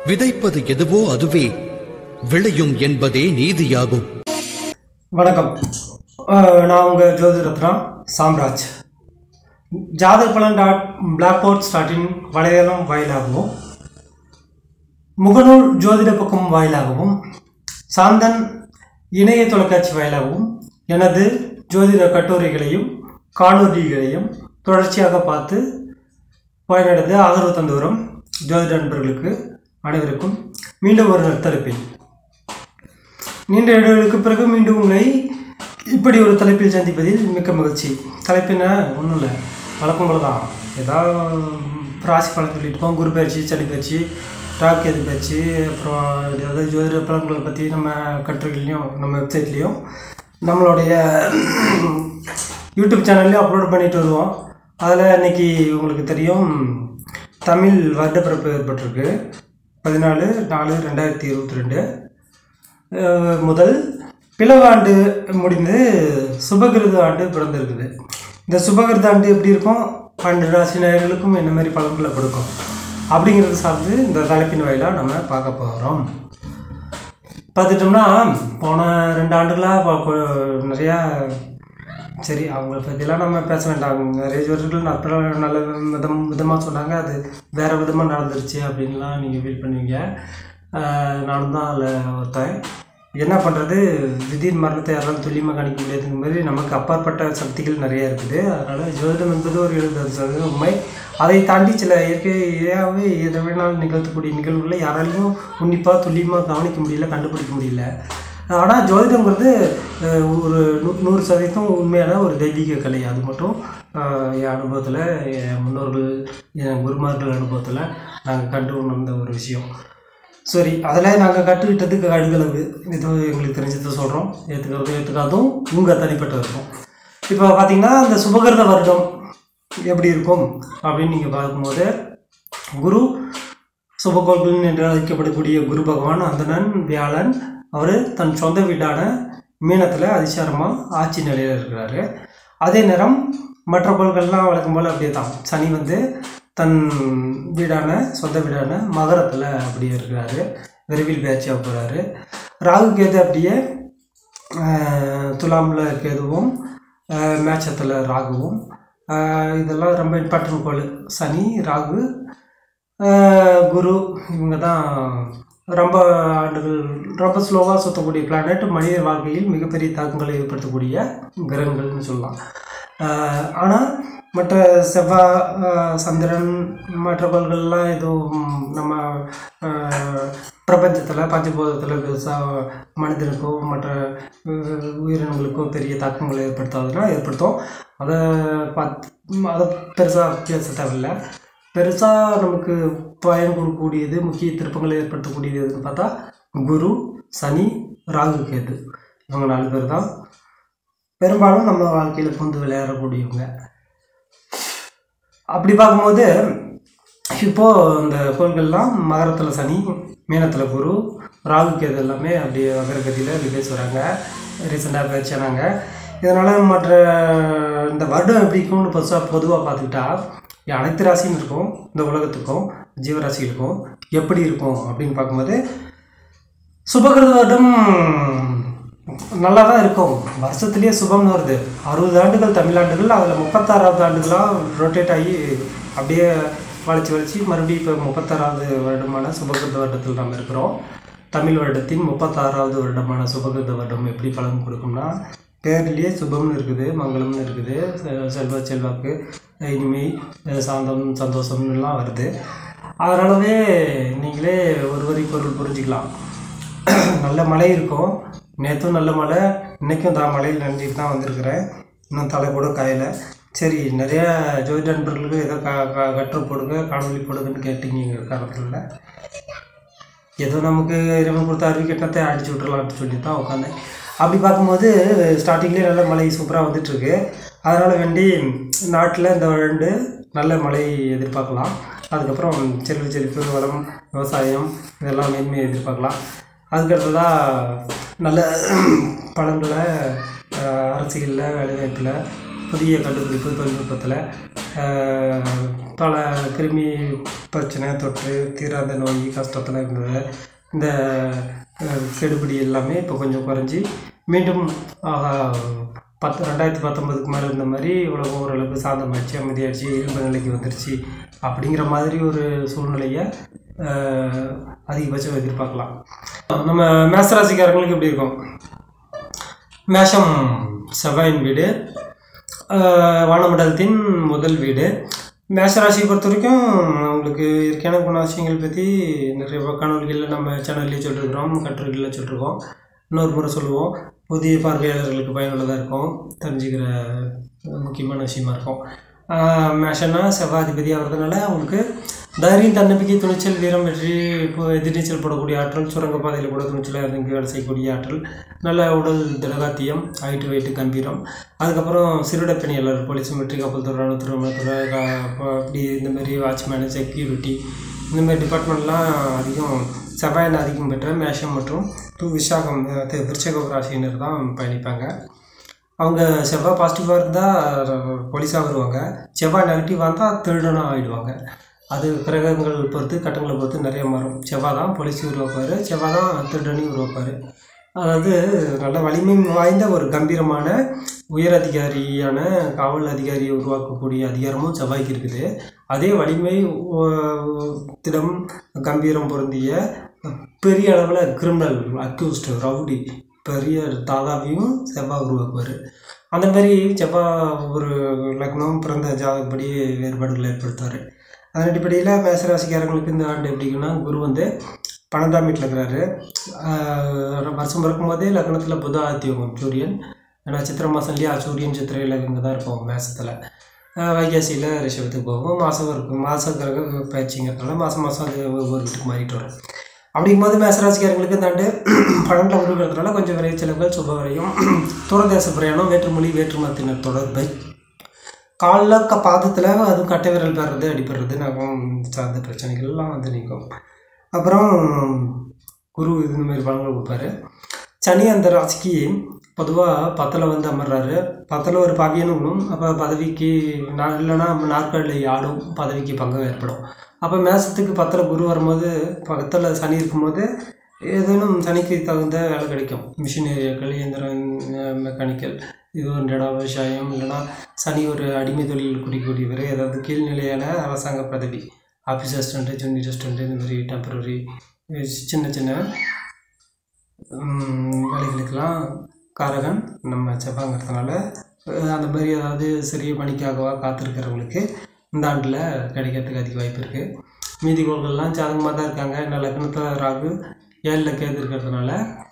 விதைப்பது எதுவோ அதுவே விளையும் என்பதே நீதியாகும் வணக்கம் அஹ் நான் உங்கள் ஜோதிரத்னா சாம்ராஜ் ஜாதக பலன் டாட் பிளாக் போர்ட் ஸ்டார்டின் வலைதளம் வாயிலாகவும் முகநூல் ஜோதிட பக்கம் வாயிலாகவும் சாந்தன் இணைய தொலைக்காட்சி வாயிலாகவும் எனது ஜோதிட கட்டுரைகளையும் காணொலிகளையும் தொடர்ச்சியாக பார்த்து பயனடைந்து ஆதரவு தந்து வரும் ஜோதிட நண்பர்களுக்கு அனைவருக்கும் மீண்டும் ஒரு நற்தரப்பேன் நீண்ட இடைவெளிக்கு பிறகு மீண்டும் உங்களை இப்படி ஒரு தலைப்பில் சந்திப்பதில் மிக்க மகிழ்ச்சி தலைப்பின ஒன்றும் இல்லை வழக்கம் போல தான் ஏதாவது ராசி பலன் சொல்லியிருப்போம் குரு பயிற்சி சளி பயிற்சி ராக் எது பயிற்சி அப்புறம் ஏதாவது ஜோதிட பலன்களை பற்றி நம்ம கட்டுரைகள்லையும் நம்ம வெப்சைட்லேயும் நம்மளுடைய யூடியூப் சேனல்லையும் அப்லோட் பண்ணிட்டு வருவோம் அதில் இன்னைக்கு உங்களுக்கு தெரியும் தமிழ் வருடப்பிறப்பு ஏற்பட்டிருக்கு பதினாலு நாலு ரெண்டாயிரத்தி இருபத்தி ரெண்டு அஹ் முதல் பிளவு ஆண்டு முடிந்து சுபகிருத ஆண்டு பிறந்திருக்குது இந்த சுபகிருத ஆண்டு எப்படி இருக்கும் பன்னெண்டு ராசி நேயர்களுக்கும் என்ன மாதிரி பலன்களை கொடுக்கும் அப்படிங்கிறது சார்ந்து இந்த தலைப்பின் வாயிலாக நம்ம பார்க்க போகிறோம் பார்த்துட்டோம்னா போன ரெண்டு ஆண்டுகளாக நிறையா சரி அவங்கள பற்றிலாம் நம்ம பேச வேண்டாம் நிறைய ஜோதிடர்கள் நல்ல நல்ல விதம் விதமாக சொன்னாங்க அது வேறு விதமாக நடந்துருச்சு அப்படின்லாம் நீங்கள் ஃபீல் பண்ணுவீங்க ஆஹ் நானும் தான் அதில் ஒருத்தன் என்ன பண்ணுறது திடீர் மரணத்தை யாராலும் துல்லியமாக கணிக்க முடியாதுங்கிற மாதிரி நமக்கு அப்பாற்பட்ட சக்திகள் நிறைய இருக்குது அதனால் ஜோதிடம் என்பது ஒரு எழுபது சதவீதம் உண்மை அதை தாண்டி சில இயற்கையாகவே எதை வேணாலும் நிகழ்த்தக்கூடிய நிகழ்வுகளை யாராலையும் உன்னிப்பாக துல்லியமாக கவனிக்க முடியல கண்டுபிடிக்க முடியல ஆனால் ஜோதிடங்கிறது அஹ், ஒரு நூ- நூறு சதவீதம் உண்மையான ஒரு தெய்வீக கலை அது மட்டும் அஹ், என் அனுபவத்தில் என் முன்னோர்கள் என் குருமார்கள் அனுபவத்தில் நாங்கள் கண்டு உணர்ந்த ஒரு விஷயம் சரி அதில் நாங்கள் கற்றுக்கிட்டதுக்கு கடுகளவு இது எங்களுக்கு தெரிஞ்சதை சொல்கிறோம் ஏற்றுக்கிறது ஏற்றுக்காதும் உங்கள் தனிப்பட்ட இருக்கும் இப்போ பார்த்தீங்கன்னா இந்த சுபகிருத வருடம் எப்படி இருக்கும் அப்படின்னு நீங்கள் பார்க்கும்போது குரு சுபகோள்கள் என்று அழைக்கப்படக்கூடிய குரு பகவான் அந்தணன் வியாழன் அவர் தன் சொந்த வீடான மீனத்தில் அதிசாரமாக ஆட்சி நிலையில் இருக்கிறாரு அதே நேரம் மற்ற கோள்கள்லாம் வழக்கம் போல் அப்படியே தான் சனி வந்து தன் வீடான சொந்த வீடான மகரத்தில் அப்படியே இருக்கிறாரு விரைவில் பேச்சியாக போகிறாரு ராகு கேது அப்படியே ஆஹ், துலாம்ல கேதுவும் ஆஹ், மேட்சத்தில் ராகுவும் ஆஹ், இதெல்லாம் ரொம்ப இம்பார்ட்டன்ட் கோள் சனி ராகு ஆஹ், குரு இவங்க தான் ரொம்ப ஆண்டுகள் ரொம்ப ஸ்லோவாக சுற்றக்கூடிய பிளானட் மனித வாழ்க்கையில் மிகப்பெரிய தாக்கங்களை ஏற்படுத்தக்கூடிய கிரகங்கள்னு சொல்லலாம் ஆனால் மற்ற செவ்வாய் ஆஹ், சந்திரன் மற்ற கோள்கள்லாம் எதுவும் நம்ம பிரபஞ்சத்தில் பஞ்சபூதத்தில் பெருசாக மனிதனுக்கோ மற்ற அஹ், உயிரினங்களுக்கோ பெரிய தாக்கங்களை ஏற்படுத்தாதுன்னா ஏற்படுத்தும் அதை பார்த்து அதை பெருசாக பேச தேவையில்லை பெருசாக நமக்கு பயன் கொடுக்கக்கூடியது முக்கிய திருப்பங்களை ஏற்படுத்தக்கூடியது எதுன்னு பார்த்தா குரு சனி ராகு கேது இவங்க நாலு பேர் தான் பெரும்பாலும் நம்ம வாழ்க்கையில் புந்து விளையாடக்கூடியவங்க அப்படி பார்க்கும்போது இப்போது இந்த கோள்கள்லாம் மகரத்தில் சனி மீனத்தில் குரு ராகு கேது எல்லாமே அப்படியே அகரகதியில் அப்படி பேசுகிறாங்க ரீசெண்டாக பேச்சானாங்க இதனால் மற்ற இந்த வருடம் எப்படி இருக்கும்னு பொதுவாக பொதுவாக பார்த்துக்கிட்டா அனைத்து ராசியும் இருக்கும் இந்த உலகத்துக்கும் ஜீவராசிகளுக்கும் எப்படி இருக்கும் அப்படின்னு பார்க்கும்போது சுபகிருத வருடம் நல்லா தான் இருக்கும் வருஷத்துலேயே சுபம்னு வருது அறுபது ஆண்டுகள் தமிழாண்டுகள் அதில் முப்பத்தாறாவது ஆண்டுகளாக ரொட்டேட் ஆகி அப்படியே வளைச்சி வளைச்சி மறுபடியும் இப்போ முப்பத்தாறாவது வருடமான சுபகிருத வருடத்தில் நம்ம இருக்கிறோம் தமிழ் வருடத்தின் முப்பத்தாறாவது வருடமான சுபகிருத வருடம் எப்படி பலன் கொடுக்கும்னா பேர்லேயே சுபம்னு இருக்குது மங்களம்னு இருக்குது செ- செல்வ செல்வாக்கு இனிமை அஹ் சாந்தம் சந்தோஷம்னுலாம் வருது அதனாலவே நீங்களே ஒரு வரி பொருள் புரிஞ்சுக்கலாம் நல்ல மழை இருக்கும் நேற்றும் நல்ல மழை இன்றைக்கும் தான் மழையில் நனைஞ்சிட்டு தான் வந்திருக்கிறேன் இன்னும் தலை கூட காயலை சரி நிறைய ஜோதி நண்பர்களுக்கு ஏதோ க க கட்டுரை போடுங்க காணொலி போடுங்கன்னு கேட்டீங்க காரணத்தில் ஏதோ நமக்கு இறைவன் கொடுத்த அறிவிக்கட்டத்தை அடிச்சு விட்டுறலாம்னு சொல்லி தான் உட்காந்தேன் அப்படி பார்க்கும்போது ஸ்டார்டிங்லேயே நல்ல மழை சூப்பராக வந்துட்டுருக்கு அதனால் வேண்டி நாட்டில் இந்த ரெண்டு நல்ல மழை எதிர்பார்க்கலாம் அதுக்கப்புறம் செல்வ செழிப்பு வளம் விவசாயம் இதெல்லாம் மேன்மையை எதிர்பார்க்கலாம் அதுக்கடுத்ததாக நல்ல பலன்களை அரசியலில் வேலைவாய்ப்பில் புதிய கண்டுபிடிப்பு தொழில்நுட்பத்தில் ஆஹ், பல கிருமி பிரச்சனை தொற்று தீராத நோய் கஷ்டத்தில் இருந்தது இந்த ஆஹ், கெடுபிடி எல்லாமே இப்போ கொஞ்சம் குறைஞ்சி மீண்டும் ஆஹ், பத்து ரெண்டாயிரத்தி பத்தொன்பதுக்கு மேலே இருந்த மாதிரி உலகம் ஓரளவுக்கு சாந்தமாயிடுச்சு அமைதியாயிடுச்சு இயல்பு நிலைக்கு வந்துருச்சு அப்படிங்கிற மாதிரி ஒரு சூழ்நிலையை ஆஹ், அதிகபட்சம் எதிர்பார்க்கலாம் நம்ம மேசராசிக்காரங்களுக்கு எப்படி இருக்கும் மேஷம் செவ்வாயின் வீடு ஆஹ் வானமண்டலத்தின் முதல் வீடு மேஷராசியை பொறுத்த வரைக்கும் உங்களுக்கு இயற்கையான குணாசியங்கள் பற்றி நிறைய காணொலிகளில் நம்ம சேனல்லேயே சொல்லியிருக்கிறோம் கட்டுரைகளில் சொல்லியிருக்கோம் இன்னொரு முறை சொல்லுவோம் புதிய பார்வையாளர்களுக்கு பயனுள்ளதாக இருக்கும் தெரிஞ்சுக்கிற முக்கியமான விஷயமா இருக்கும் ஆஹ் மேஷன்னா செவ்வாதிபதி ஆகிறதுனால அவங்களுக்கு தைரியம் தன்னம்பிக்கை துணிச்சல் வீரம் வெற்றி இப்போ எதிர்நீச்சல் போடக்கூடிய ஆற்றல் சுரங்கப்பாதையில் கூட துணிச்சலாக இறங்கி வேலை செய்யக்கூடிய ஆற்றல் நல்ல உடல் திடகாத்தியம் ஹைட்டு வெயிட்டு கம்பீரம் அதுக்கப்புறம் சிறுட பணியாளர் போலீஸ் மிலிட்ரி கப்பல் துறை ராணுவத்துறை மருத்துவரை, கா- அப்ப அப்படி இந்த மாதிரி வாட்ச்மேனு செக்யூரிட்டி இந்த மாதிரி டிபார்ட்மெண்ட்லாம் அதிகம் செவ்வாயின் அதிகம் பெற்ற மேஷம் மற்றும் து விசாகம் அஹ் தி- விருச்சக ராசியினர் தான் பயணிப்பாங்க அவங்க செவ்வாய் பாசிட்டிவாக இருந்தால் போலீஸாக வருவாங்க செவ்வாய் நெகட்டிவாக இருந்தால் திருடனாக ஆகிடுவாங்க அது கிரகங்கள் பொறுத்து கட்டங்களை பொறுத்து நிறைய மாறும் செவ்வாய் தான் போலீஸ் உருவாக்குவார் செவ்வாய் தான் திருடனையும் உருவாக்குவார் அதாவது நல்ல வலிமை வாய்ந்த ஒரு கம்பீரமான உயர் அதிகாரியான காவல் அதிகாரியை உருவாக்கக்கூடிய அதிகாரமும் செவ்வாய்க்கு இருக்குது அதே வலிமை ஓ- திடம் கம்பீரம் பொருந்திய பெரிய அளவில் கிரிமினல் அக்யூஸ்டு ரவுடி பெரிய தாதாவையும் செவ்வாய் உருவாக்குவார் அந்த மாதிரி செவ்வாய் ஒரு லக்னம் பிறந்த ஜாதகப்படி வேறுபாடுகளை ஏற்படுத்துவார் அதன் அடிப்படையில் மேசராசிக்காரங்களுக்கு இந்த ஆண்டு எப்படின்னா குரு வந்து பன்னெண்டாம் வீட்டில் இருக்கிறாரு ஆஹ் வருஷம் பிறக்கும்போதே லக்னத்தில் புத ஆதித்யோகம் சூரியன் ஏன்னா சித்திரை மாதம் இல்லையா சூரியன் சித்திரையில் இங்கே தான் இருப்போம் மேசத்தில் வைகாசியில் ரிஷபத்துக்கு போகும் மாதம் இருக்கும் மாத கிரக பயிற்சிங்கிறதுனால மாதம் மாதம் அது ஒவ்வொரு வீட்டுக்கு மாறிட்டு வரும் அப்படிங்கும்போது மேசராசிக்காரங்களுக்கு இந்த ஆண்டு பன்னெண்டில் உருவக்கிறதுனால கொஞ்சம் விரை செலவுகள் சுப விரையும் தூரதேச பிரயாணம் வேற்றுமொழி வேற்றுமத்தினர் தொடர்பை காலில் க பாதத்தில் அதுவும் கட்டை விரல் பெறது அடிபடுறது நகம் சார்ந்த பிரச்சனைகள்லாம் வந்து நீக்கும் அப்புறம் குரு இந்த மாதிரி பலன்கள் கொடுப்பாரு சனி அந்த ராசிக்கு பொதுவாக பத்தில் வந்து அமர்றாரு பத்தில் ஒரு பகையனும் அப்போ பதவிக்கு நான் இல்லைன்னா நாற்காலில் ஆடும் பதவிக்கு பங்கம் ஏற்படும் அப்போ மேசத்துக்கு பத்தில் குரு வரும்போது பக்கத்தில் சனி இருக்கும்போது ஏதேனும் சனிக்கு தகுந்த வேலை கிடைக்கும் மிஷின் ஏரியாக்கள் இயந்திரம் மெக்கானிக்கல் இது ஒரு இடம் விவசாயம் இல்லைன்னா சனி ஒரு அடிமை தொழில் குடிக்கூடியவர் ஏதாவது கீழ்நிலையான அரசாங்க பதவி ஆஃபீஸ் அசிஸ்டண்ட்டு ஜூனியர் அசிஸ்டண்ட்டு இந்த மாதிரி டெம்பரரி சின்ன சின்ன ம், வேலைகளுக்கெல்லாம் காரகன் நம்ம செவ்வாங்கிறதுனால அஹ், அந்த மாதிரி ஏதாவது சிறிய பணிக்காகவா காத்திருக்கிறவங்களுக்கு இந்த ஆண்டில் கிடைக்கிறதுக்கு அதிக வாய்ப்பு இருக்குது மீதி கோள்கள்லாம் சாதகமாக தான் இருக்காங்க என்ன லக்னத்தில் ராகு ஏழில் கேது இருக்கிறதுனால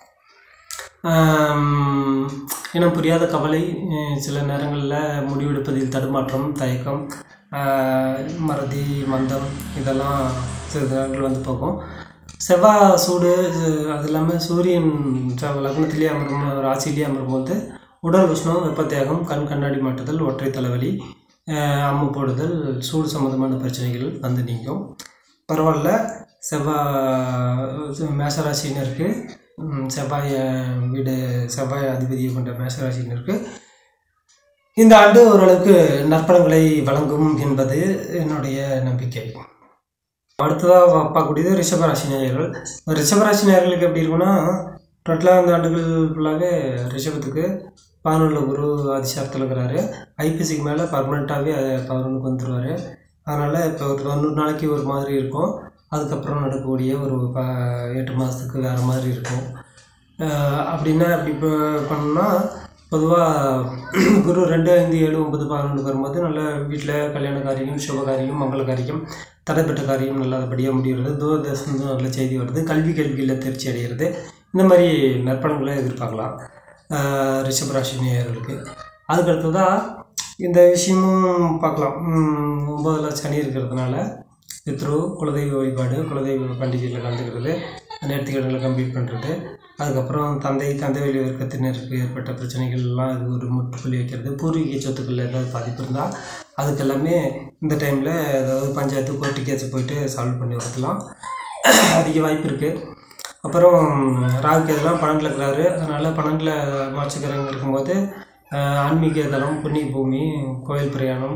ஆம், இனம் புரியாத கவலை அஹ், சில நேரங்களில் முடிவெடுப்பதில் தடுமாற்றம் தயக்கம் ஆஹ், மறதி மந்தம் இதெல்லாம் சில நேரங்கள் வந்து போகும் செவ்வாய் சூடு இது- அது இல்லாமல் சூரியன் செவ்வாய் லக்னத்திலே அமரும் ராசியிலே அமரும்போது உடல் உஷ்ணம் வெப்பத்தேகம் கண் கண்ணாடி மாட்டுதல் ஒற்றை தலைவலி ஆஹ், அம்மு போடுதல் சூடு சம்மந்தமான பிரச்சனைகள் வந்து நீங்கும் பரவாயில்ல செவ்வாய் மேசராசினருக்கு ம், செவ்வாய் அஹ், வீடு செவ்வாய் அதிபதியை கொண்ட மேசராசினருக்கு இந்த ஆண்டு ஓரளவுக்கு நற்பலன்களை வழங்கும் என்பது என்னுடைய நம்பிக்கை அடுத்ததாக பார்க்கக்கூடியது ரிஷபராசி நேயர்கள் ரிஷபராசி நேயர்களுக்கு எப்படி இருக்குன்னா டோட்டலாக அந்த ஆண்டுகள் ஃபுல்லாகவே ரிஷபத்துக்கு பதினொன்றில் குரு அதிசாரத்தில் இருக்கிறாரு ஐபிசிக்கு மேலே பர்மனெண்ட்டாகவே பதினொன்றுக்கு வந்துடுவார் அதனால் இப்போ ஒரு தொண்ணூறு நாளைக்கு ஒரு மாதிரி இருக்கும் அதுக்கப்புறம் நடக்கக்கூடிய ஒரு ப எட்டு மாதத்துக்கு வேறு மாதிரி இருக்கும் அஹ் அப்படின்னா அப்படி இப்போ பண்ணோம்னா பொதுவாக குரு ரெண்டு ஐந்து ஏழு ஒன்பது பதினொன்று வரும்போது நல்ல வீட்டில் கல்யாண காரியம் சுப காரியம் மங்கள காரியம் தடைப்பட்ட காரியம் நல்லபடியாக முடிகிறது தூரதேசம் நல்ல செய்தி வருது கல்வி கேள்விகளில் தேர்ச்சி அடைகிறது இந்த மாதிரி நற்பலன்களை எதிர்பார்க்கலாம் ஆஹ் ரிஷபராசி நேயர்களுக்கு அதுக்கடுத்ததாக இந்த விஷயமும் பார்க்கலாம் உம் ஒன்பதுல சனி இருக்கிறதுனால பித்ரு குலதெய்வ வழிபாடு குலதெய்வ பண்டிகையில் கலந்துக்கிறது நேர்த்திக்கடனில் கம்ப்ளீட் பண்ணுறது அதுக்கப்புறம் தந்தை தந்தை வழி வர்க்கத்தினருக்கு ஏற்பட்ட பிரச்சனைகள்லாம் அது ஒரு முற்றுப்புள்ளி வைக்கிறது பூர்வீக சொத்துக்களில் ஏதாவது பாதிப்பு இருந்தால் அதுக்கெல்லாமே இந்த டைமில் ஏதாவது பஞ்சாயத்து கோர்ட்டு கேஸ் போயிட்டு சால்வ் பண்ணி வரலாம் அதிக வாய்ப்பு இருக்குது அப்புறம் ராகு கேதுலாம் பன்னெண்டில் இருக்கிறாரு அதனால் பன்னெண்டில் மாட்சிக்கிறவங்க இருக்கும்போது ஆஹ், ஆன்மீக தலம் புண்ணிய பூமி கோயில் பிரயாணம்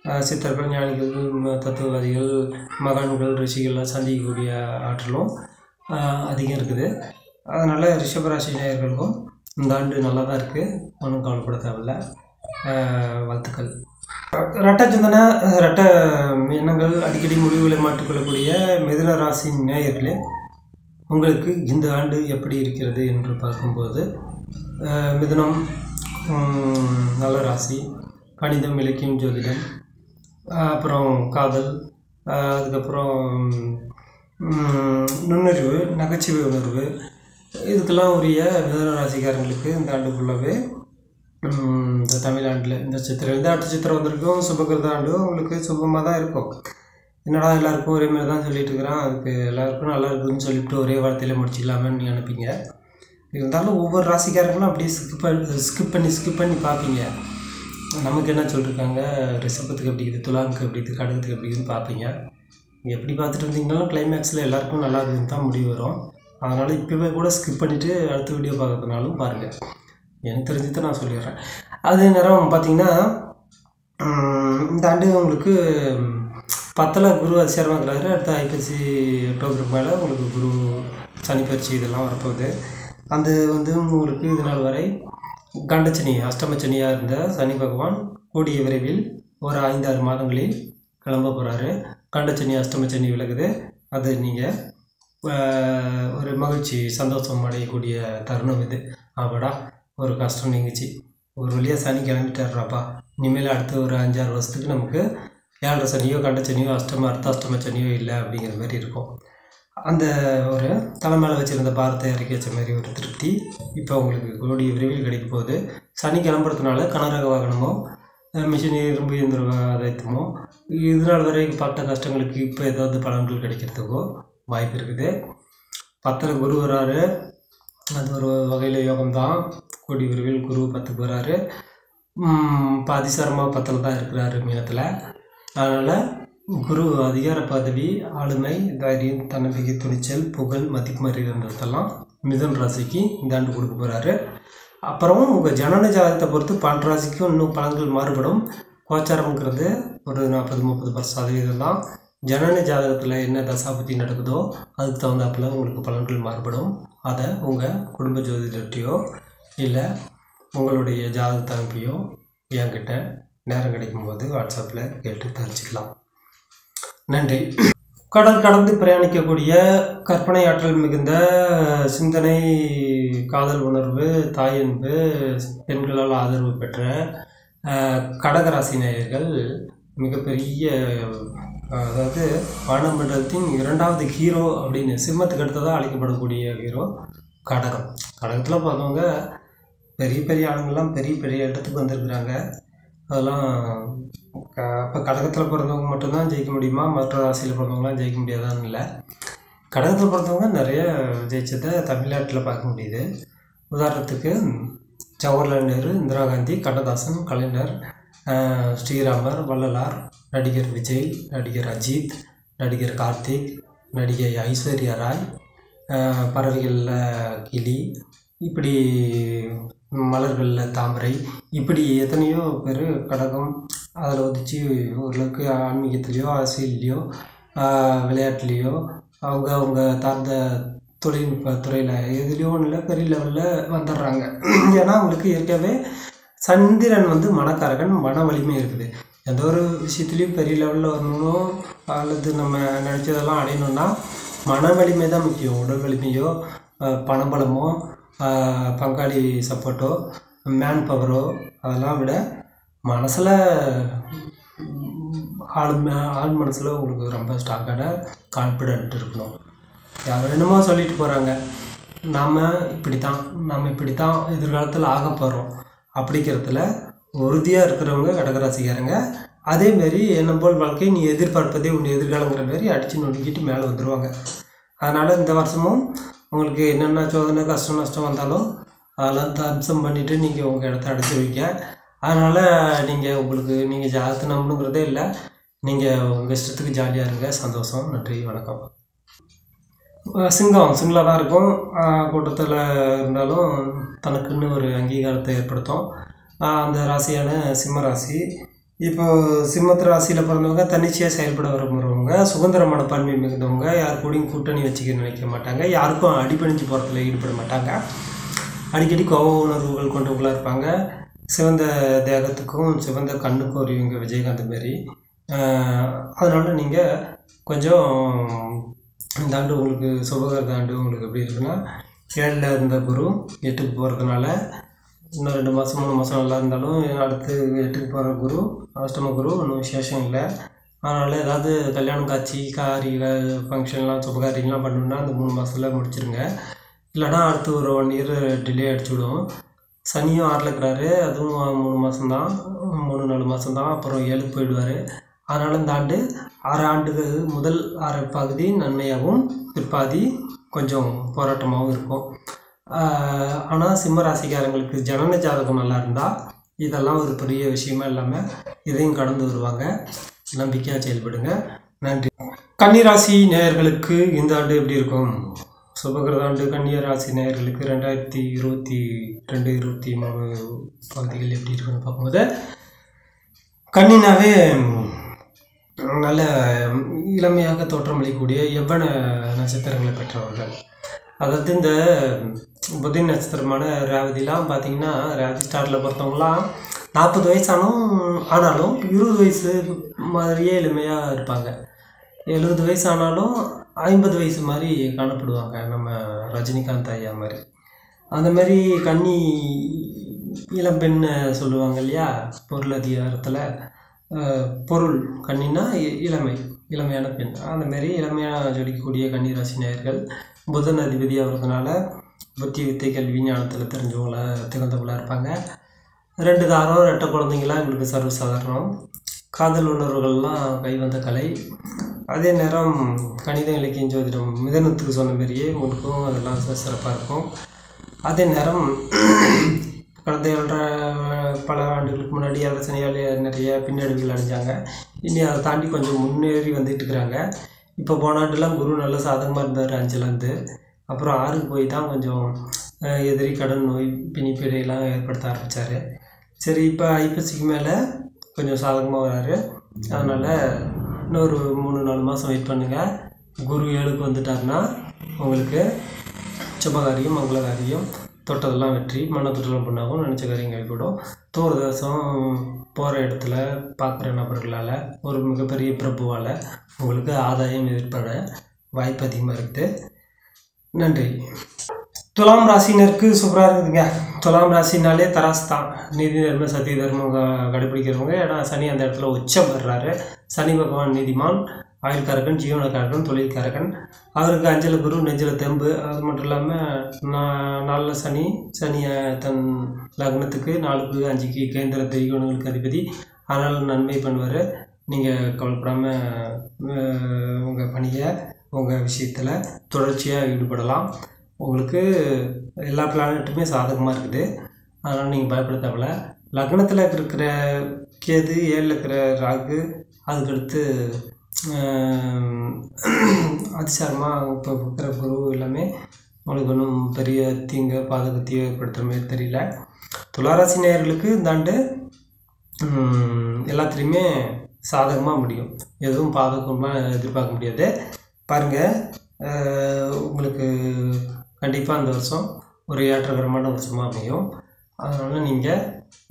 அஹ், சித்தர்கள் ஞானிகள் ம- தத்துவவாதிகள் மகான்கள் ரிஷிகள்லாம் சந்திக்கக்கூடிய ஆற்றலும் அஹ், அதிகம் இருக்குது அதனால் ரிஷபராசி நேயர்களுக்கும் இந்த ஆண்டு நல்லா தான் இருக்குது ஒன்றும் கவலைப்பட தேவையில்ல அஹ், வாழ்த்துக்கள் ரட்ட சிந்தனை ரட்ட எண்ணங்கள் அடிக்கடி முடிவுகளை மாற்றிக்கொள்ளக்கூடிய மிதுன ராசி நேயர்களே உங்களுக்கு இந்த ஆண்டு எப்படி இருக்கிறது என்று பார்க்கும்போது அஹ், மிதுனம் உம், நல்ல ராசி கணிதம் இலக்கியம் ஜோதிடம் அஹ், அப்புறம் காதல் அஹ், அதுக்கப்புறம் உம், நுண்ணறிவு நகைச்சுவை உணர்வு இதுக்கெல்லாம் உரிய மிதுன ராசிக்காரங்களுக்கு இந்த ஆண்டு ஃபுல்லாகவே உம், இந்த தமிழாண்டில் இந்த சித்திரை இந்த ஆட்டு சித்திரை வந்திருக்கும் சுபகிருத ஆண்டு உங்களுக்கு சுபமாக தான் இருக்கும் என்னடா எல்லாருக்கும் ஒரே மாதிரி தான் சொல்லிட்டு இருக்கிறான் அதுக்கு எல்லாருக்கும் நல்லா இருக்குதுன்னு சொல்லிட்டு ஒரே வார்த்தையில் முடிச்சிக்கலாமேன்னு நீ நினைப்பீங்க இருந்தாலும் ஒவ்வொரு ராசிக்காரங்களும் அப்படியே ஸ்கிப் பண்ணி ஸ்கிப் பண்ணி ஸ்கிப் பண்ணி பார்ப்பீங்க நமக்கு என்ன சொல்லியிருக்காங்க ரிஷபத்துக்கு எப்படி இருக்குது துலாமுக்கு எப்படி இருக்குது கடகத்துக்கு எப்படி இருக்குதுன்னு பார்ப்பீங்க எப்படி பார்த்துட்டு இருந்தீங்கனாலும் கிளைமேக்ஸில் எல்லாருக்கும் நல்லா இருக்குதுன்னு தான் முடிவு வரும் அதனால் இப்போவே கூட ஸ்கிப் பண்ணிவிட்டு அடுத்த வீடியோ பார்க்கறதுனாலும் பாருங்கள் எனக்கு தெரிஞ்சதை நான் சொல்லிடுறேன் அதே நேரம் பார்த்தீங்கன்னா உம், இந்த ஆண்டு உங்களுக்கு பத்தில் குரு அதிசாரமாக இருக்கிறாரு அடுத்த ஐப்பசி அக்டோபருக்கு மேலே உங்களுக்கு குரு சனி பயிற்சி இதெல்லாம் வரப்போகுது அந்த வந்து உங்களுக்கு இது நாள் வரை கண்டச்சனி அஷ்டமச்சனியாக இருந்த சனி பகவான் கூடிய விரைவில் ஒரு ஐந்தாறு மாதங்களில் கிளம்ப போகிறாரு கண்டச்சனி அஷ்டமச்சனி விலகுது அது நீங்கள் ஒரு மகிழ்ச்சி சந்தோஷம் அடையக்கூடிய தருணம் இது ஆமாடா ஒரு கஷ்டம் நீங்கிச்சு ஒரு வழியாக சனி கிளம்பிட்டாருறாப்பா இனிமேல் அடுத்த ஒரு அஞ்சாறு வருஷத்துக்கு நமக்கு ஏழரை சனியோ கண்ட சனியோ அஷ்டம அர்த்த அஷ்டம சனியோ இல்லை அப்படிங்கிற மாதிரி இருக்கும் அந்த ஒரு தலை மேலே வச்சுருந்த பாரத்தை இறக்கி வச்ச மாதிரி ஒரு திருப்தி இப்போ உங்களுக்கு கூடிய விரைவில் கிடைக்க போகுது சனி கிளம்புறதுனால கனரக வாகனமோ அஹ் மிஷின் இரும்பு இயந்திர ஆதாயத்தமோ இது நாள் வரை பட்ட கஷ்டங்களுக்கு இப்போ ஏதாவது பலன்கள் கிடைக்கிறதுக்கோ வாய்ப்பு இருக்குது பத்தில் குரு வராரு அது ஒரு வகையில் யோகம்தான் கூடி விரைவில் குரு பத்துக்கு வராரு இப்போ அதிசாரமாக பத்தில் தான் இருக்கிறாரு மீனத்தில் அதனால் குரு அதிகார பதவி ஆளுமை தைரியம் தன்னம்பிக்கை துணிச்சல் புகழ் மதிப்பு மரியாதைன்றதெல்லாம் மிதுன் ராசிக்கு இந்த ஆண்டு கொடுக்க போகிறாரு அப்புறம் உங்கள் ஜனன ஜாதகத்தை பொறுத்து பன்னெண்டு ராசிக்கும் இன்னும் பலன்கள் மாறுபடும் கோச்சாரம்ங்கிறது ஒரு நாற்பது முப்பது பர் சதவீதம் தான் ஜனன ஜாதகத்தில் என்ன தசாபதி நடக்குதோ அதுக்கு தகுந்தாப்புல உங்களுக்கு பலன்கள் மாறுபடும் அதை உங்கள் குடும்ப ஜோதிடர்கிட்டையோ இல்லை உங்களுடைய ஜாதகத்தை அனுப்பியோ என்கிட்ட நேரம் கிடைக்கும்போது வாட்ஸ்அப்பில் கேட்டு தெரிஞ்சுக்கலாம் நன்றி கடல் கடந்து பிரயாணிக்கக்கூடிய கற்பனை ஆற்றல் மிகுந்த சிந்தனை காதல் உணர்வு தாயன்பு பெண்களால் ஆதரவு பெற்ற அஹ், கடகராசி நேயர்கள் மிகப்பெரிய அஹ், அதாவது வானமண்டலத்தின் இரண்டாவது ஹீரோ அப்படின்னு சிம்மத்துக்கு அடுத்ததாக அழைக்கப்படக்கூடிய ஹீரோ கடகம் கடகத்தில் பார்த்தவங்க பெரிய பெரிய ஆளுங்கள்லாம் பெரிய பெரிய இடத்துக்கு வந்திருக்கிறாங்க அதெல்லாம் இப்போ கடகத்தில் பிறந்தவங்க மட்டும்தான் ஜெயிக்க முடியுமா மற்ற ராசியில் பிறந்தவங்களாம் ஜெயிக்க முடியாதான்னு இல்லை கடகத்தில் பிறந்தவங்க நிறைய ஜெயிச்சதை தமிழ்நாட்டில் பார்க்க முடியுது உதாரணத்துக்கு ஜவஹர்லால் நேரு இந்திரா காந்தி கண்ணதாசன் கலைஞர் அஹ், ஸ்ரீராமர் வள்ளலார் நடிகர் விஜய் நடிகர் அஜித் நடிகர் கார்த்திக் நடிகை ஐஸ்வர்யா ராய் அஹ், பறவைகளில் கிளி இப்படி மலர்களில் தாமரை இப்படி எத்தனையோ பேர் கடகம் அதில் உதிச்சு ஓரளவுக்கு ஆன்மீகத்துலேயோ அரசியல்லையோ ஆஹ் விளையாட்டுலேயோ அவங்க அவங்க சார்ந்த தொழில்நுட்ப துறையில் எதுலேயோ ஒன்றில் பெரிய லெவலில் வந்துடுறாங்க ஏன்னா அவங்களுக்கு இயற்கையாகவே சந்திரன் வந்து மனக்காரகன் மன வலிமை இருக்குது எந்த ஒரு விஷயத்துலையும் பெரிய லெவலில் வரணும் அல்லது நம்ம நினச்சதெல்லாம் அடையணும்னா மன வலிமை தான் முக்கியம் உடல் வலிமையோ ஆஹ் பணபலமோ ஆஹ் பங்காளி சப்போர்ட்டோ மேன் பவரோ அதெல்லாம் விட மனசில் ஆள் ம- ஆள் மனசில் உங்களுக்கு ரொம்ப ஸ்ட்ராங்கான கான்ஃபிடென்ட் இருக்கணும் யார் என்னமோ சொல்லிட்டு போகிறாங்க நாம் இப்படி தான் நாம் இப்படி தான் எதிர்காலத்தில் ஆக போகிறோம் அப்படிங்கிறதுல உறுதியாக இருக்கிறவங்க கடகராசிக்காரங்க அதேமாரி என்ன போல் வாழ்க்கை நீ எதிர்பார்ப்பதே உன் எதிர்காலங்கிற மாதிரி அடித்து நொறுக்கிட்டு மேலே வந்துடுவாங்க அதனால் இந்த வருஷமும் உங்களுக்கு என்னென்ன சோதனை கஷ்டம் நஷ்டம் வந்தாலும் அதெல்லாம் தம்சம் பண்ணிவிட்டு நீங்கள் உங்கள் இடத்த அடைச்சி வைக்க அதனால் நீங்கள் உங்களுக்கு நீங்கள் ஜாதகத்தை நம்பணுங்கிறதே இல்லை நீங்கள் உங்கள் இஷ்டத்துக்கு ஜாலியாக இருங்க சந்தோஷம் நன்றி வணக்கம் அஹ் சிங்கம் சிங்கிளாக தான் இருக்கும் கூட்டத்தில் இருந்தாலும் தனக்குன்னு ஒரு அங்கீகாரத்தை ஏற்படுத்தும் அஹ் அந்த ராசியான சிம்ம ராசி இப்போ சிம்மத்து ராசியில் பிறந்தவங்க தன்னிச்சையாக செயல்பட விரும்புகிறவங்க சுதந்திர மனப்பான்மை மிகுந்தவங்க யார் கூடயும் கூட்டணி வச்சுக்க நினைக்க மாட்டாங்க யாருக்கும் அடிபணிஞ்சு போகிறதுல ஈடுபட மாட்டாங்க அடிக்கடி கோப உணர்வுகள் கொண்டவங்களா இருப்பாங்க சிவந்த தேகத்துக்கும் சிவந்த கண்ணுக்கும் வருவீங்க விஜயகாந்த் மாரி அதனால் நீங்கள் கொஞ்சம் இந்த ஆண்டு உங்களுக்கு சுபகரத ஆண்டு உங்களுக்கு எப்படி இருக்குன்னா ஏழில் இருந்த குரு எட்டுக்கு போகிறதுனால இன்னும் ரெண்டு மாதம் மூணு மாதம் நல்லா இருந்தாலும் அடுத்து எட்டுக்கு போகிற குரு அஷ்டம குரு ஒன்றும் விசேஷம் இல்லை அதனால் ஏதாவது கல்யாணம் காட்சி காரிகள் ஃபங்க்ஷன்லாம் சுபகாரியெலாம் பண்ணணுன்னா அந்த மூணு மாதத்தில் முடிச்சிருங்க இல்லைனா அடுத்து ஒரு ஒன் இயர் டிலே அடிச்சு விடும் சனியும் ஆறில் இருக்கிறாரு அதுவும் மூணு மாதம்தான் மூணு நாலு மாதம்தான் அப்புறம் ஏழுக்கு போயிடுவார் அதனால் இந்த ஆண்டு ஆறு ஆண்டுகள் முதல் ஆறு பகுதி நன்மையாகவும் பிற்பாதி கொஞ்சம் போராட்டமாகவும் இருக்கும் ஆனால் சிம்ம ராசிக்காரங்களுக்கு ஜனன ஜாதகம் நல்லா இருந்தால் இதெல்லாம் ஒரு பெரிய விஷயமா இல்லாமல் இதையும் கடந்து வருவாங்க நம்பிக்கையாக செயல்படுங்க நன்றி கன்னிராசி நேயர்களுக்கு இந்த ஆண்டு எப்படி இருக்கும் சுபகிரத ஆண்டு கன்னிய ராசி நேயர்களுக்கு ரெண்டாயிரத்தி இருபத்தி ரெண்டு இருபத்தி மூணு பகுதிகள் எப்படி இருக்குன்னு பார்க்கும்போது கன்னினாவே நல்ல இளமையாக தோற்றமளிக்கக்கூடிய எவ்வன நட்சத்திரங்களை பெற்றவர்கள் அதாவது இந்த புதன் நட்சத்திரமான ரேவதிலாம் பார்த்தீங்கன்னா ரேவதி ஸ்டாரில் பொறுத்தவங்களாம் நாற்பது வயசானும் ஆனாலும் இருபது வயசு மாதிரியே எளிமையாக இருப்பாங்க எழுபது வயசு ஆனாலும் ஐம்பது வயசு மாதிரி காணப்படுவாங்க நம்ம ரஜினிகாந்த் ஐயா மாதிரி அந்த மாதிரி கன்னி இளம்பெண்ணை சொல்லுவாங்க இல்லையா பொருள் அதிகாரத்தில் பொருள் கன்னின்னா இ- இளமை இளமையான பெண் அந்த மாதிரி இளமையாக ஜொலிக்கக்கூடிய கன்னிராசி நேயர்கள் புதன் அதிபதி ஆகிறதுனால புத்தி வித்தை கல்வி ஞானத்தில் தெரிஞ்சவங்கள திகழ்ந்தவங்களா இருப்பாங்க ரெண்டு தாரம் ரெட்டை குழந்தைங்களாம் எங்களுக்கு சர்வசாதாரணம் காதல் உணர்வுகள்லாம் கைவந்த கலை அதே நேரம் கணிதம் இலக்கியம் ஜோதிடம் மிதனத்துக்கு சொன்ன மாதிரியே முழுக்கும் அதெல்லாம் சி- சிறப்பாக இருக்கும் அதே நேரம் கடந்த ஏழரை பல ஆண்டுகளுக்கு முன்னாடி அரசனையால் நிறைய பின்னடைவுகள் அடைஞ்சாங்க இனி அதை தாண்டி கொஞ்சம் முன்னேறி வந்துட்டு இருக்கிறாங்க இப்போ போன ஆண்டுலாம் குரு நல்ல சாதகமாக இருந்தார் அஞ்சுலேருந்து அப்புறம் ஆறுக்கு போய் தான் கொஞ்சம் அஹ், எதிரி கடன் நோய் பிணிப்பிடையெல்லாம் ஏற்படுத்த ஆரம்பித்தார் சரி இப்போ ஐப்பசிக்கு மேலே கொஞ்சம் சாதகமாக வராரு அதனால் இன்னொரு மூணு நாலு மாதம் வெயிட் பண்ணுங்கள் குரு ஏழுக்கு வந்துட்டாருன்னா உங்களுக்கு சுபகாரியம் மங்களகாரியம் தொட்டதெல்லாம் வெற்றி மன தொட்டலாம் பண்ணாகவும் நினச்ச காரியம் கைகூடும் தூரதேசம் போகிற இடத்துல பார்க்குற நபர்களால் ஒரு மிகப்பெரிய பிரபுவால் உங்களுக்கு ஆதாயம் ஏற்பட வாய்ப்பு அதிகமாக இருக்குது நன்றி துலாம் ராசினருக்கு சூப்பராக இருக்குதுங்க துலாம் ராசினாலே தராசு தான் நீதி தர்ம சத்திய தர்மம் க- கடைபிடிக்கிறவங்க ஏன்னா சனி அந்த இடத்துல உச்சம் பெறாரு சனி பகவான் நீதிமான் ஆயுள்காரகன் ஜீவனக்காரகன் தொழில்காரகன் அவருக்கு அஞ்சல குரு நெஞ்சில தெம்பு அது மட்டும் இல்லாமல் நான் நாளில் சனி சனியை தன் லக்னத்துக்கு நாலுக்கு அஞ்சுக்கு கேந்திர தெய்வங்களுக்கு அதிபதி அதனால் நன்மை பண்ணுவார் நீங்கள் கவலைப்படாமல் உங்கள் பணியை உங்கள் விஷயத்தில் தொடர்ச்சியாக ஈடுபடலாம் உங்களுக்கு எல்லா பிளானட்டுமே சாதகமாக இருக்குது அதனால் நீங்கள் பயப்பட தேவையில்ல லக்னத்தில் இருக்கிற கேது ஏழில் இருக்கிற ராகு அதுக்கடுத்து ஆம், அதிசாரமாக இப்போ இருக்கிற குரு எல்லாமே உங்களுக்கு ஒன்றும் பெரிய தீங்க பாதகத்தையோ ஏற்படுத்துகிற மாதிரி தெரியல துளாராசி நேயர்களுக்கு இந்த ஆண்டு ம், எல்லாத்துலேயுமே சாதகமாக முடியும் எதுவும் பாதகமாக எதிர்பார்க்க முடியாது பாருங்கள் உங்களுக்கு கண்டிப்பாக அந்த வருஷம் ஒரு ஏற்றகரமான வருஷமாக அமையும் அதனால் நீங்கள்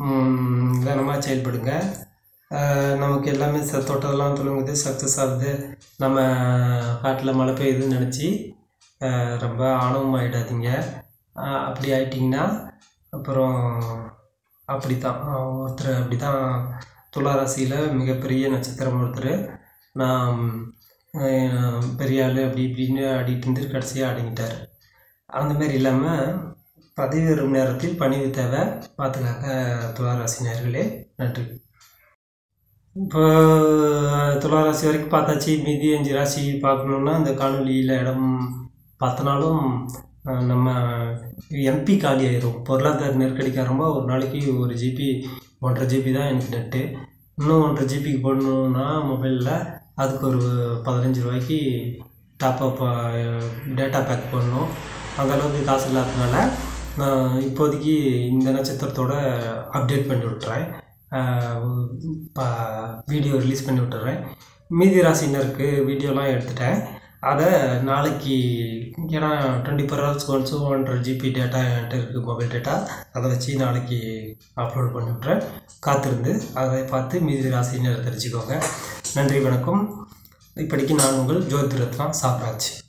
கனமாக செயல்படுங்க அஹ், நமக்கு எல்லாமே ச தொட்டதெல்லாம் துளுங்குது சக்ஸஸ் ஆகுது நம்ம காட்டில் மழை பெய்யுதுன்னு நினச்சி ரொம்ப ஆணவம் ஆகிடாதீங்க அப்படி ஆயிட்டிங்கன்னா அப்புறம் அப்படி தான் ஒருத்தர் அப்படி தான் துளாராசியில் மிகப்பெரிய நட்சத்திரம் ஒருத்தர் நான் அஹ், பெரிய ஆள் அப்படி இப்படின்னு ஆடிட்டு இருந்து கடைசியாக அடங்கிட்டார் அந்த மாதிரி இல்லாமல் பதவி வரும் நேரத்தில் பணிவு தேவை பார்த்துக்காக்க துளாராசி நேர்களே நன்றி இப்போ துளாராசி வரைக்கும் பார்த்தாச்சு மீதி அஞ்சு ராசி பார்க்கணுன்னா இந்த காணொலியில் இடம் பார்த்தனாலும் அஹ், நம்ம எம்பி காலி ஆயிரும் பொருளாதார நெருக்கடி காரணமாக ஒரு நாளைக்கு ஒரு ஜிபி ஒன்றரை ஜிபி தான் எனக்கு நெட்டு இன்னும் ஒன்றரை ஜிபிக்கு போடணுன்னா மொபைலில் அதுக்கு ஒரு பதினஞ்சு ரூபாய்க்கு டாப்அப் டேட்டா பேக் பண்ணணும் அந்த அளவுக்கு காசு இல்லாததுனால நான் இப்போதைக்கு இந்த நட்சத்திரத்தோட அப்டேட் பண்ணி விட்டுறேன் வீடியோ ரிலீஸ் பண்ணி விட்டுறேன் மீதி ராசினருக்கு வீடியோலாம் எடுத்துட்டேன் அதை நாளைக்கு ஏன்னா டுவெண்ட்டி ஃபோர் ஹவர்ஸ்க்கு ஒன்ஸ் ஒன்றரை ஜிபி டேட்டா என்கிட்ட இருக்குது மொபைல் டேட்டா அதை வச்சு நாளைக்கு அப்லோட் பண்ணி விட்றேன் காத்திருந்து அதை பார்த்து மீதி ராசினர் தெரிஞ்சுக்கோங்க நன்றி வணக்கம் இப்படிக்கு நான் உங்கள் ஜோதிரத்னா சாப்ராஜ்